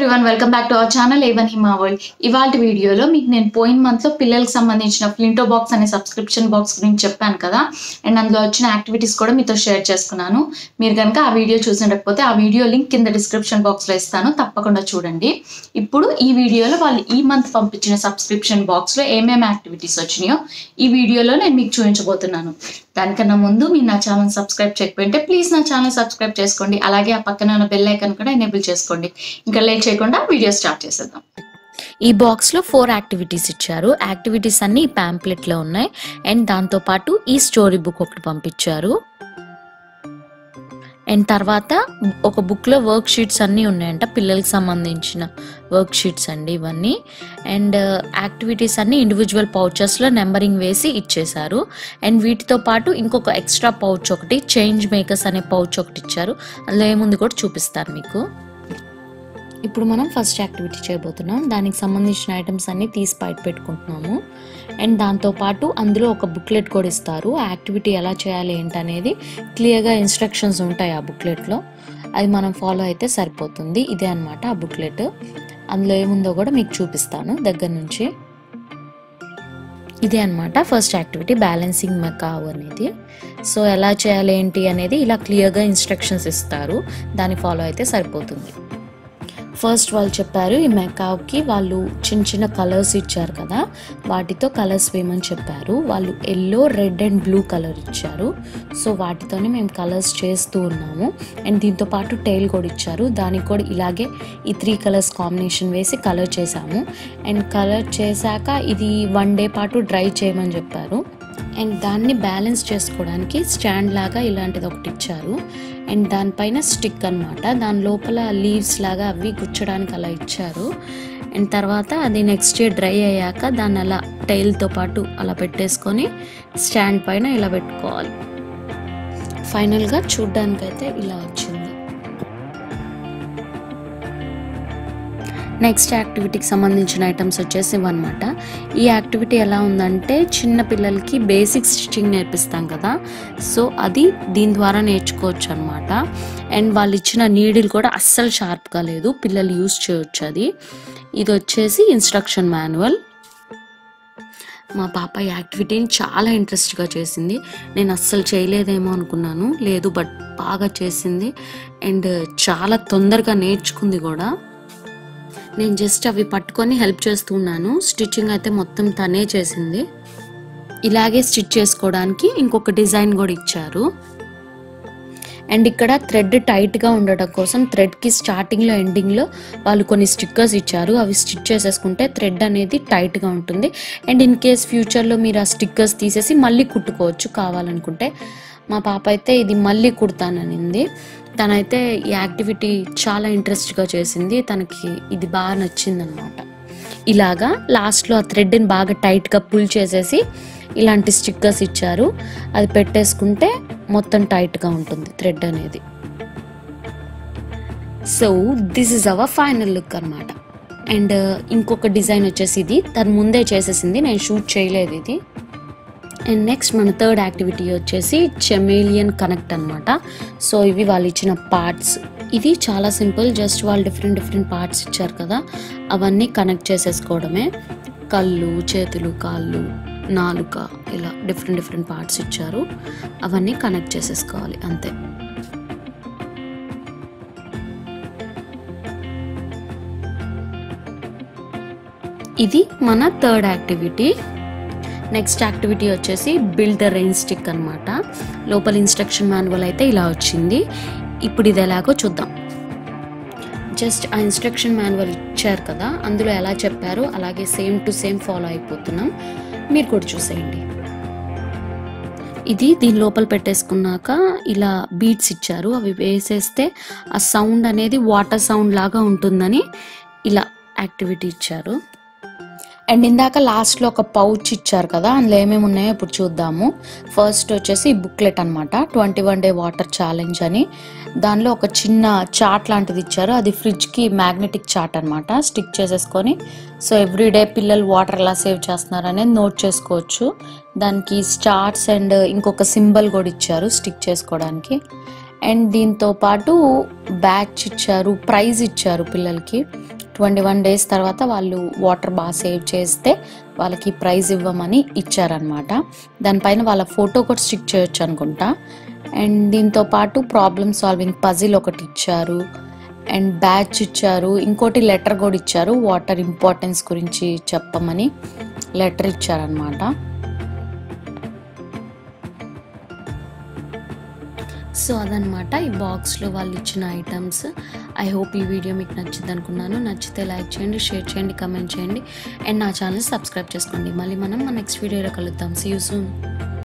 everyone welcome back to our channel ఏవన్ Hima world ఇవాళ వీడియోలో మీకు నేను పోయిన మంత్ లో పిల్లలకు సంబంధించిన ఫ్లింటో బాక్స్ అనే సబ్స్క్రిప్షన్ బాక్స్ గురించి చెప్పాను కదా అండ్ అందులో వచ్చిన యాక్టివిటీస్ కూడా మీతో షేర్ చేసుకున్నాను మీరు కనుక ఆ వీడియో చూసినకపోతే ఆ వీడియో లింక్ కింద డిస్క్రిప్షన్ బాక్స్ లో ఇస్తాను తప్పకుండా చూడండి ఇప్పుడు ఈ వీడియోలో వాళ్ళు ఈ మంత్ పంపించిన సబ్స్క్రిప్షన్ బాక్స్ లో ఏమేమి యాక్టివిటీస్ వచ్చినాయో ఈ వీడియోలో నేను మీకు చూపించబోతున్నాను దానికన్నా ముందు మీరు నా ఛానల్ సబ్స్క్రైబ్ చేయకపోతే ప్లీజ్ నా ఛానల్ సబ్స్క్రైబ్ చేసుకోండి అలాగే ఆ పక్కన ఉన్న బెల్ ఐకాన్ కూడా ఎనేబుల్ చేసుకోండి ఇంకా లేట్ చేయకుండా వీడియో స్టార్ట్ చేసేద్దాం ఈ బాక్స్లో ఫోర్ యాక్టివిటీస్ ఇచ్చారు యాక్టివిటీస్ అన్ని ఈ ప్యాంప్లెట్లో ఉన్నాయి అండ్ దాంతోపాటు ఈ స్టోరీ బుక్ ఒకటి పంపించారు అండ్ తర్వాత ఒక బుక్లో వర్క్ షీట్స్ అన్నీ ఉన్నాయంట పిల్లలకి సంబంధించిన వర్క్ షీట్స్ అండి ఇవన్నీ అండ్ యాక్టివిటీస్ అన్ని ఇండివిజువల్ పౌచెస్లో నెంబరింగ్ వేసి ఇచ్చేశారు అండ్ వీటితో పాటు ఇంకొక ఎక్స్ట్రా పౌచ్ ఒకటి చేంజ్ మేకర్స్ అనే పౌచ్ ఒకటి ఇచ్చారు అందులో ఏముంది కూడా చూపిస్తాను మీకు ఇప్పుడు మనం ఫస్ట్ యాక్టివిటీ చేయబోతున్నాం దానికి సంబంధించిన ఐటమ్స్ అన్ని తీసి బయట పెట్టుకుంటున్నాము అండ్ దాంతోపాటు అందులో ఒక బుక్లెట్ కూడా ఇస్తారు ఆ యాక్టివిటీ ఎలా చేయాలి ఏంటనేది క్లియర్గా ఇన్స్ట్రక్షన్స్ ఉంటాయి ఆ బుక్లెట్లో అది మనం ఫాలో అయితే సరిపోతుంది ఇదే అనమాట ఆ బుక్లెట్ అందులో ఏముందో కూడా మీకు చూపిస్తాను దగ్గర నుంచి ఇదే అనమాట ఫస్ట్ యాక్టివిటీ బ్యాలెన్సింగ్ మకావ్ అనేది సో ఎలా చేయాలి ఏంటి అనేది ఇలా క్లియర్గా ఇన్స్ట్రక్షన్స్ ఇస్తారు దాన్ని ఫాలో అయితే సరిపోతుంది ఫస్ట్ వాళ్ళు చెప్పారు ఈ మెకావ్కి వాళ్ళు చిన్న చిన్న కలర్స్ ఇచ్చారు కదా వాటితో కలర్స్ వేయమని చెప్పారు వాళ్ళు yellow red and blue colour ఇచ్చారు సో వాటితోనే మేము కలర్స్ చేస్తూ ఉన్నాము అండ్ దీంతో పాటు టైల్ కూడా ఇచ్చారు దానికి కూడా ఇలాగే ఈ త్రీ కలర్స్ కాంబినేషన్ వేసి కలర్ చేసాము అండ్ కలర్ చేశాక ఇది వన్ డే పాటు డ్రై చేయమని చెప్పారు అండ్ దాన్ని బ్యాలెన్స్ చేసుకోవడానికి స్టాండ్ లాగా ఇలాంటిది ఒకటి ఇచ్చారు అండ్ దానిపైన స్టిక్ అన్నమాట దాని లోపల లీవ్స్ లాగా అవి గుచ్చడానికి అలా ఇచ్చారు అండ్ తర్వాత అది నెక్స్ట్ డే డ్రై అయ్యాక దాన్ని అలా టైల్తో పాటు అలా పెట్టేసుకొని స్టాండ్ పైన ఇలా పెట్టుకోవాలి ఫైనల్గా చూడ్డానికైతే ఇలా వచ్చింది నెక్స్ట్ యాక్టివిటీకి సంబంధించిన ఐటమ్స్ వచ్చేసి ఇవన్నమాట ఈ యాక్టివిటీ ఎలా ఉందంటే చిన్న పిల్లలకి బేసిక్ స్టిచ్చింగ్ నేర్పిస్తాం కదా సో అది దీని ద్వారా నేర్చుకోవచ్చు అనమాట అండ్ వాళ్ళు ఇచ్చిన నీడిల్ కూడా అస్సలు షార్ప్గా లేదు పిల్లలు యూస్ చేయొచ్చు అది ఇది వచ్చేసి ఇన్స్ట్రక్షన్ మాన్యువల్ మా పాప ఈ యాక్టివిటీని చాలా ఇంట్రెస్ట్గా చేసింది నేను అస్సలు చేయలేదేమో అనుకున్నాను లేదు బట్ బాగా చేసింది అండ్ చాలా తొందరగా నేర్చుకుంది కూడా నేను జస్ట్ అవి పట్టుకొని హెల్ప్ చేస్తున్నాను స్టిచ్చింగ్ అయితే మొత్తం తనే చేసింది ఇలాగే స్టిచ్ చేసుకోవడానికి ఇంకొక డిజైన్ కూడా ఇచ్చారు అండ్ ఇక్కడ థ్రెడ్ టైట్గా ఉండటం కోసం థ్రెడ్కి స్టార్టింగ్లో ఎండింగ్లో వాళ్ళు కొన్ని స్టిక్కర్స్ ఇచ్చారు అవి స్టిచ్ చేసేసుకుంటే థ్రెడ్ అనేది టైట్గా ఉంటుంది అండ్ ఇన్ కేస్ ఫ్యూచర్లో మీరు ఆ స్టిక్కర్స్ తీసేసి మళ్ళీ కుట్టుకోవచ్చు కావాలనుకుంటే మా పాప అయితే ఇది మళ్ళీ కుడతాననింది తనైతే ఈ యాక్టివిటీ చాలా ఇంట్రెస్ట్గా చేసింది తనకి ఇది బాగా నచ్చింది అనమాట ఇలాగా లాస్ట్లో ఆ థ్రెడ్ని బాగా టైట్గా పుల్ చేసేసి ఇలాంటి స్టిక్కర్స్ ఇచ్చారు అది పెట్టేసుకుంటే మొత్తం టైట్గా ఉంటుంది థ్రెడ్ అనేది so this is our final look అనమాట అండ్ ఇంకొక డిజైన్ వచ్చేసి ఇది తను ముందే చేసేసింది నేను షూట్ చేయలేదు ఇది అండ్ నెక్స్ట్ మన థర్డ్ యాక్టివిటీ వచ్చేసి చెమేలియన్ కనెక్ట్ అనమాట సో ఇవి వాళ్ళు ఇచ్చిన పార్ట్స్ ఇది చాలా సింపుల్ జస్ట్ వాళ్ళు డిఫరెంట్ డిఫరెంట్ పార్ట్స్ ఇచ్చారు కదా అవన్నీ కనెక్ట్ చేసేసుకోవడమే కళ్ళు చేతులు కాళ్ళు నాలుక ఇలా డిఫరెంట్ డిఫరెంట్ పార్ట్స్ ఇచ్చారు అవన్నీ కనెక్ట్ చేసేసుకోవాలి అంతే ఇది మన థర్డ్ యాక్టివిటీ నెక్స్ట్ యాక్టివిటీ వచ్చేసి బిల్డ్ ద రెయిన్ స్టిక్ అనమాట లోపల ఇన్స్ట్రక్షన్ మాన్యువల్ అయితే ఇలా వచ్చింది ఇప్పుడు ఇది ఎలాగో చూద్దాం జస్ట్ ఆ ఇన్స్ట్రక్షన్ మాన్యువల్ ఇచ్చారు కదా అందులో ఎలా చెప్పారో అలాగే సేమ్ టు సేమ్ ఫాలో అయిపోతున్నాం మీరు కూడా చూసేయండి ఇది దీని లోపల పెట్టేసుకున్నాక ఇలా బీట్స్ ఇచ్చారు అవి వేసేస్తే ఆ సౌండ్ అనేది వాటర్ సౌండ్ లాగా ఉంటుందని ఇలా యాక్టివిటీ ఇచ్చారు అండ్ ఇందాక లాస్ట్లో ఒక పౌచ్ ఇచ్చారు కదా అందులో ఏమేమి ఉన్నాయో ఇప్పుడు చూద్దాము ఫస్ట్ వచ్చేసి బుక్లెట్ అనమాట twenty one day water challenge అని దానిలో ఒక చిన్న చార్ట్ లాంటిది ఇచ్చారు అది ఫ్రిడ్జ్కి మ్యాగ్నెటిక్ చార్ట్ అనమాట స్టిక్ చేసేసుకొని సో ఎవ్రీడే పిల్లలు వాటర్ ఎలా సేవ్ చేస్తున్నారు అనేది నోట్ చేసుకోవచ్చు దానికి స్టార్స్ అండ్ ఇంకొక సింబల్ కూడా ఇచ్చారు స్టిక్ చేసుకోవడానికి అండ్ దీంతో పాటు బ్యాచ్ ఇచ్చారు ప్రైజ్ ఇచ్చారు పిల్లలకి ట్వంటీ వన్ డేస్ తర్వాత వాళ్ళు వాటర్ బాగా సేవ్ చేస్తే వాళ్ళకి ప్రైజ్ ఇవ్వమని ఇచ్చారనమాట దానిపైన వాళ్ళ ఫోటో కూడా స్టిక్ చేయొచ్చు అనుకుంటా అండ్ దీంతో పాటు ప్రాబ్లమ్ సాల్వింగ్ పజిల్ ఒకటి ఇచ్చారు అండ్ బ్యాచ్ ఇచ్చారు ఇంకోటి లెటర్ కూడా ఇచ్చారు వాటర్ ఇంపార్టెన్స్ గురించి చెప్పమని లెటర్ ఇచ్చారనమాట సో అదనమాట ఈ బాక్స్లో వాళ్ళు ఇచ్చిన ఐటమ్స్ ఐ హోప్ ఈ వీడియో మీకు నచ్చింది అనుకున్నాను నచ్చితే లైక్ చేయండి షేర్ చేయండి కమెంట్ చేయండి అండ్ నా ఛానల్ సబ్స్క్రైబ్ చేసుకోండి మళ్ళీ మనం మా నెక్స్ట్ వీడియోలో కలుద్దాం సీ యూ సూన్